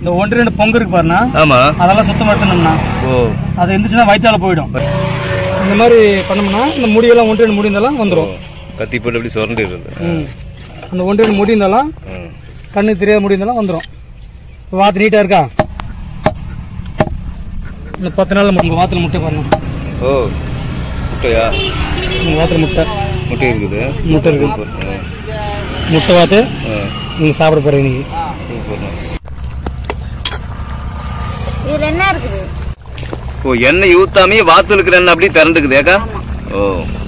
இந்த ஒன்று ரெண்டு பொங்கு இருக்கு பாருண்ணா ஆமா அதெல்லாம் சுத்தம் எடுத்தணும்னா ஓ அது இருந்துச்சுன்னா வயிற்றால போயிடும் இந்த மாதிரி பண்ணோம்னா இந்த முடியெல்லாம் ஒன்று ரெண்டு முடி இருந்தாலும் வந்துடும் கத்தி போட்டு அப்படி சுரண்டிடுறது ம் அந்த ஒன்று ரெண்டு முடி இருந்தாலும் ம். கண்ணுக்கு தெரியாத முடி இருந்தாலும் வந்துடும் வாத்து நீட்டாக இருக்கா இந்த பத்து நாள் உங்கள் வாத்தில் முட்டை பாருங்க ஓ முட்டையா உங்கள் வாத்தில் முட்டை முட்டை இருக்குது முட்டை இருக்கு சூப்பர் ஆ, முட்டை வாத்து ஆ, நீங்கள் சாப்பிட போகிறீங்க இன்னைக்கு சூப்பர்ண்ணா. இதுல என்ன இருக்குது ஓ எண்ணெய் ஊத்தாமே வாத்து இருக்கிற எண்ணெய் அப்படியே திறந்துக்குது ஏக்கா ஓ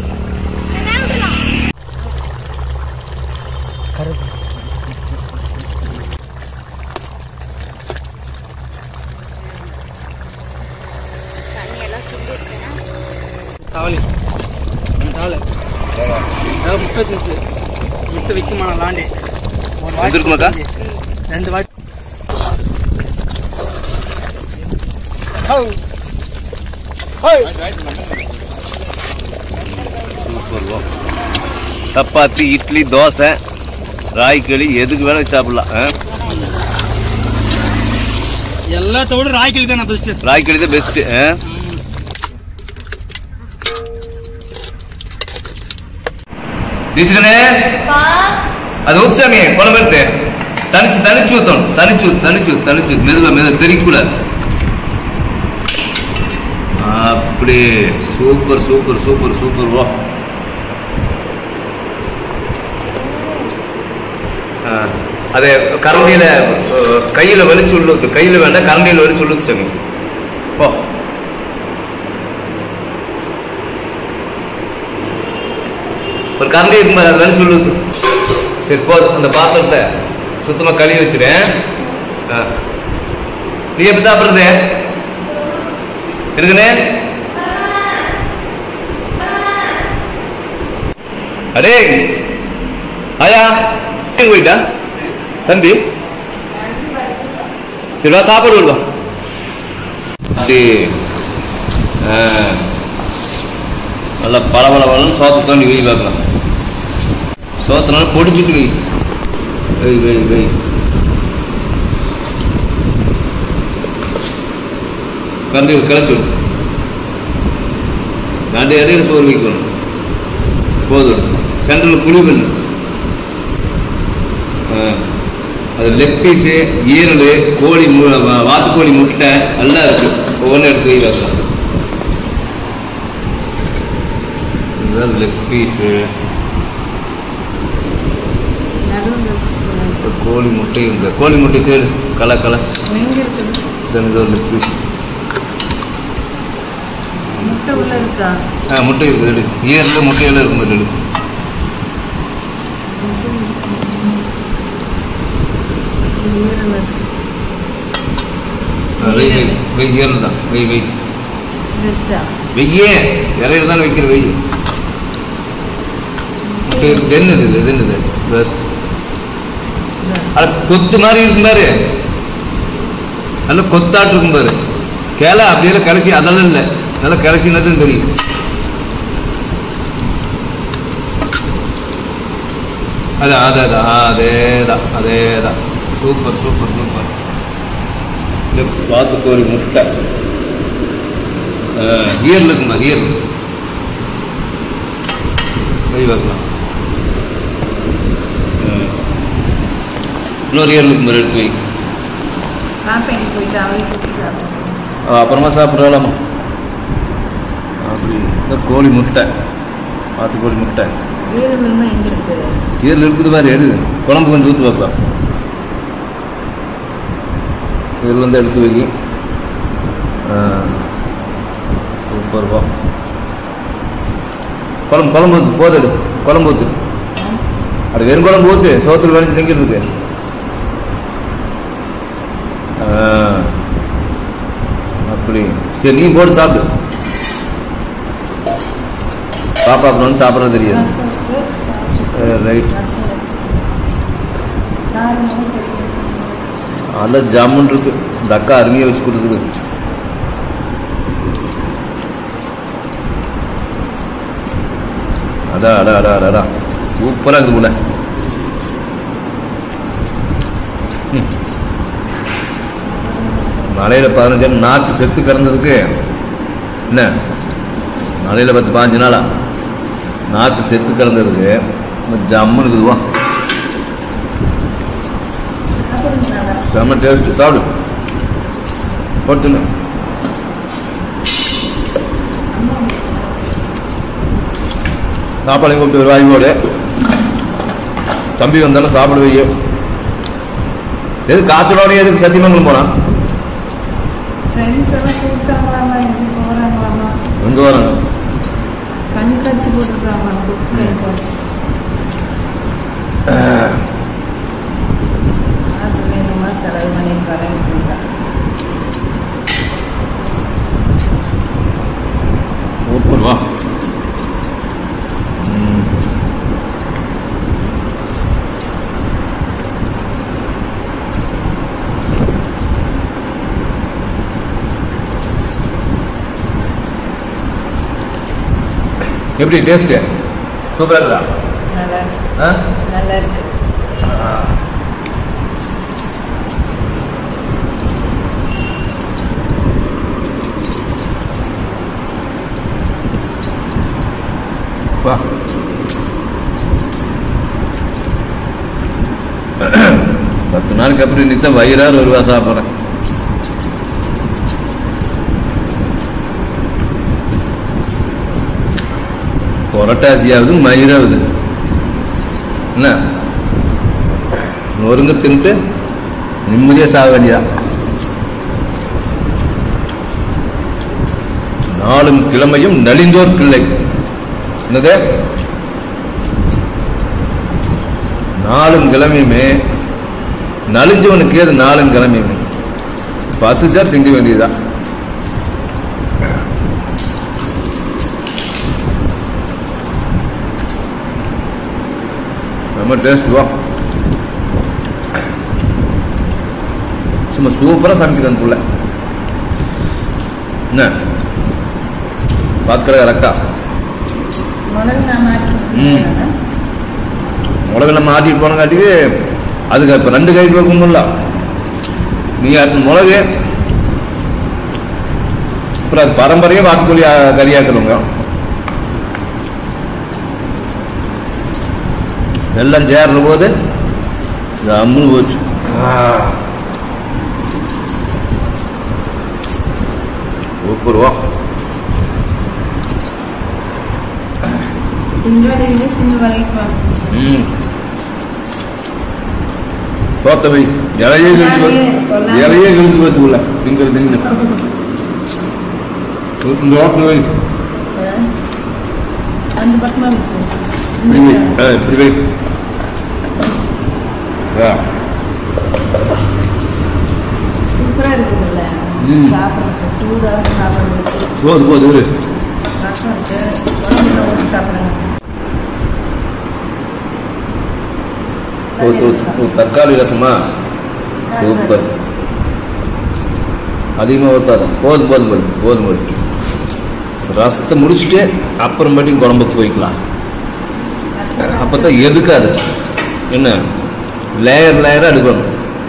தண்ணி எல்லாம் சுண்டிருச்சுன்னா தவளி தவளை அதாவது முட்டை வச்சிருச்சு முட்டை விற்குமா நான் தாண்டி ஒரு வாட்டி வந்திருக்குமாக்கா? ரெண்டு வாட்டி ஹவ். ஹவ். சூப்பர் ஓ சப்பாத்தி இட்லி தோசை ராய்க்களி எதுக்கு வேணா சாப்பிடலாம் ஆ? எல்லாத்த விட ராய்க்கல் தான் நான் பெஸ்ட் ராய்க்களி தான் பெஸ்ட்டு தீச்சுக்கனே அது ஊத்துசாமி குழம்பு எடுத்து தனிச்சு தனிச்சு ஊத்தணும் தனிச்சு ஊத்து தனிச்சு ஊத்து தனிச்சு ஊத்து மெதுவா மெதுவா தெரியக்கூடாது அப்படி சூப்பர் சூப்பர் சூப்பர் சூப்பர் வா ஆ, அது கரண்டியில அஹ், கையில வலிச்சு உள்ளுத்து கையில வேண்டாம் கரண்டியில வலிச்சு உள்ளுத்து சாமி போ ஒரு கரண்டி இருக்கும் பாரு, அது வலிச்சு உள்ளுத்து சரி போதும் அந்த பாத்திரத்தை சுத்தமா கழுவி வச்சிருக்கேன் ஆ. நீ எப்படி சாப்பிடுறது இருக்குனே அடே ஆயா எங்க போயிட்டா தம்பி சரி வா சாப்பாடு விடுவா அப்படி ஆ. நல்லா பல பல பலன்னு சோத்து தோண்டி வெய் பார்க்கலாம் சோத்தினால பொடிச்சிட்டு வை வெய் வெய் வெய் கரண்டி கிளச்சி விடு ரெண்டு இடையில சோறு வைக்கணும் போதும் சென்டரில் குழி பண்ணு ஆ. அது லெக் பீஸு ஈரல் கோழி மு வா- வாத்துக்கோழி முட்டை எல்லாம் இருக்கு ஒவ்வொன்றும் எடுத்து வை வைக்கலாம் இதுதான் லெக் பீஸு நடுவில் வச்சுக்கணும் கோழி முட்டை இந்த கோழி முட்டை தேடு கலை கலை எங்க இருக்குது இதுதான் இது ஒரு லெக் பீஸ் முட்டை உள்ள இருக்கா ஆ முட்டை இருக்குது எடு ஈரல் முட்டையெல்லாம் இருக்கும் பாரு, எடு ஈரல் இருக்கு ஆ, வை வை வை ஈரல் தான் வை வை இருக்கா வெய்யே இறையில தானே வைக்கிற வெய் முட்டை இருக்கு. இது என்னது இது இது என்னது இது அட கொத்து மாதிரி இருக்கும் பாரு நல்ல கொத்தாட்டு இருக்கும் பாரு கிளை அப்படியே கிளச்சி அதெல்லாம் இல்லை நல்லா கிளச்சினதும் தெரியும் அதான் அதான் அதான் அதேதான் அதேதான் சூப்பர் சூப்பர் சூப்பர் இந்த வாத்துக்கோழி முட்டை ஈரல் இருக்குமா ஈரல் கை வைக்கலாம் ஆ. இன்னொரு ஈரல் இருக்கும் பாரு, எடுத்து வை பாப்பேன் போயிட்டு அவளுக்கு குட்டி சாப்பிடுறேன் ஆ, அப்புறமா சாப்பிடலாமா அப்படி இந்த கோழி முட்டை வாத்துக்கோழி முட்டை ஈரல் எல்லாம் எங்க இருக்குது ஈரல் இருக்குது பாரு எடு குழம்பு கொஞ்சம் ஊற்றி வைக்கலாம் இதில் வந்து எடுத்து வை ஆ. சூப்பர் பா குழம்பு குழம்பு ஊற்று போது எடு குழம்பு ஊற்று அது வெறும் குழம்பு ஊற்று சோத்துல வலிச்சு திங்கிறதுக்கு ஆ. அப்படி சரி நீ போட்டு சாப்பிடு பாப்பா அப்புறம் வந்து சாப்பிட்றது தெரியாது ரைட் நல்லா ஜாமுன் இருக்கு இந்த அக்கா அருமையாக வச்சு கொடுக்குது அதான் அடா அடா அடா, அடா சூப்பராக இருக்குது போல ம். மலையில பதினஞ்சு நாள் நாக்கு செத்து கிடந்ததுக்கு என்ன மலையில பத்து பாஞ்சு நாளா நாக்கு செத்து கிடந்ததுக்கு நம்ம ஜம்முன்னு இருக்குதுவா செம்ம டேஸ்ட் சாப்பிடு போட்டுன்னு சாப்பாடு கூப்பிட்டு ஒரு வாய்வோடு தம்பி வந்தாலும் சாப்பிட வைய எது காத்தோட எதுக்கு சத்தியமங்கலம் போனான் ஃப்ரெண்ட்ஸ் எல்லாம் கூப்பிட்டாங்களாமா எப்படி போகிறாங்களாமா எங்க வராங்க கண்காட்சி போட்டுருக்காங்க புக் கண்காட்சி காசு வேணுமா செலவு பண்ணி வரேன் ஊர் வா எப்படி டேஸ்ட் சூப்பரா இருக்குதா நல்லா இருக்கு ஆ? நல்லா இருக்கு வா பத்து நாளுக்கு அப்புறம் நித்த வயிறாறு ஒரு ரூபா சாப்பிட்றேன் புரட்டாசியாவது மயிராகுது என்ன நொறுங்க தின்ட்டு நிம்மதியா சாக வேண்டியதா நாளும் கிழமையும் நலிந்தோர் கிள்ளை என்னது நாளும் கிழமையுமே நலிஞ்சவனுக்கு ஏது நாளும் கிழமையுமே பசுச்சா திங்க வேண்டியதுதான் ரொம்ப டேஸ்ட் வா சும்மா சூப்பரா சமைக்கிறேன் புள்ள என்ன பார்க்கற கரெக்டா மிளகு நான் ம். மாட்டி மிளகு நம்ம ஆட்டிட்டு போனங்காட்டிக்கு அதுக்கு இப்போ ரெண்டு கை வைக்கணும்ல நீ அது மிளகு அப்புறம் அது பரம்பரையே வாக்குக்கொல்லி கறியாக்கணுங்க எல்லாம் சேர்ற போது இது அம்மு போச்சு சூப்பர் வா திங்காடியிலே சின்ன வரைக்கும் ம் தோத்தவை இலையே கிழிஞ்சு போச்சு இலையே கிழிஞ்சு போச்சு உள்ள திங்கள் திங்க இந்த ஓட்டு வை அந்த பக்கமா இருக்கு இப்படி வை ஆ, இப்படி வை ஆ, சூப்பரா இருக்குதுல்ல ம். சாப்பிடுறது சூடாக சாப்பிடுறது போது போது இரு ரசம் இருக்கு குழம்புல ஊற்றி சாப்பிடுங்க ஓ, தூ- ஓ, தக்காளி ரசமா சூப்பர் அதிகமாக ஊத்தாத போதும் போதும் போதும் போதும் போதும் ரசத்தை முடிச்சுட்டு அப்புறமேட்டுக்கு குழம்புக்கு போய்க்கலாம் அப்பதான் எதுக்காது என்ன லேயர் லேயரா எடுக்கணும்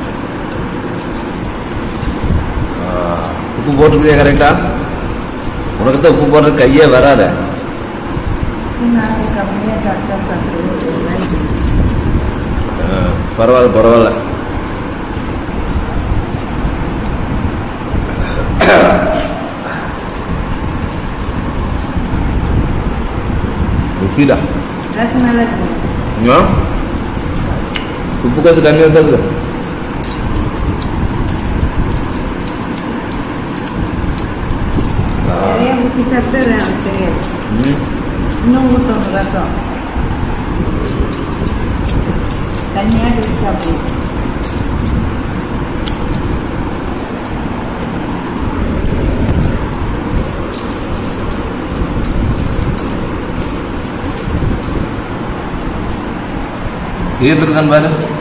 ஆ, உப்பு போட்டுருக்கியா கரெக்டா உனக்கு தான் உப்பு போடுறது கையே வராத நாங்கள் கம்மியாக டாக்டர் சாப்பிடுவோம் ஆ, பரவாயில்ல பரவாயில்ல ருசிடா ரசம் நல்லா இருக்குது ஆ? உப்பு கொஞ்சம் கம்மியாக தான் இருக்குது நிறைய ஊற்றி சாப்பிட்டு எனக்கு தெரியாது ம். இன்னும் ஊற்றணும் ரசம் தனியாக எடுத்து சாப்பிடுவோம் ஈரத்துக்கு தான் பாரு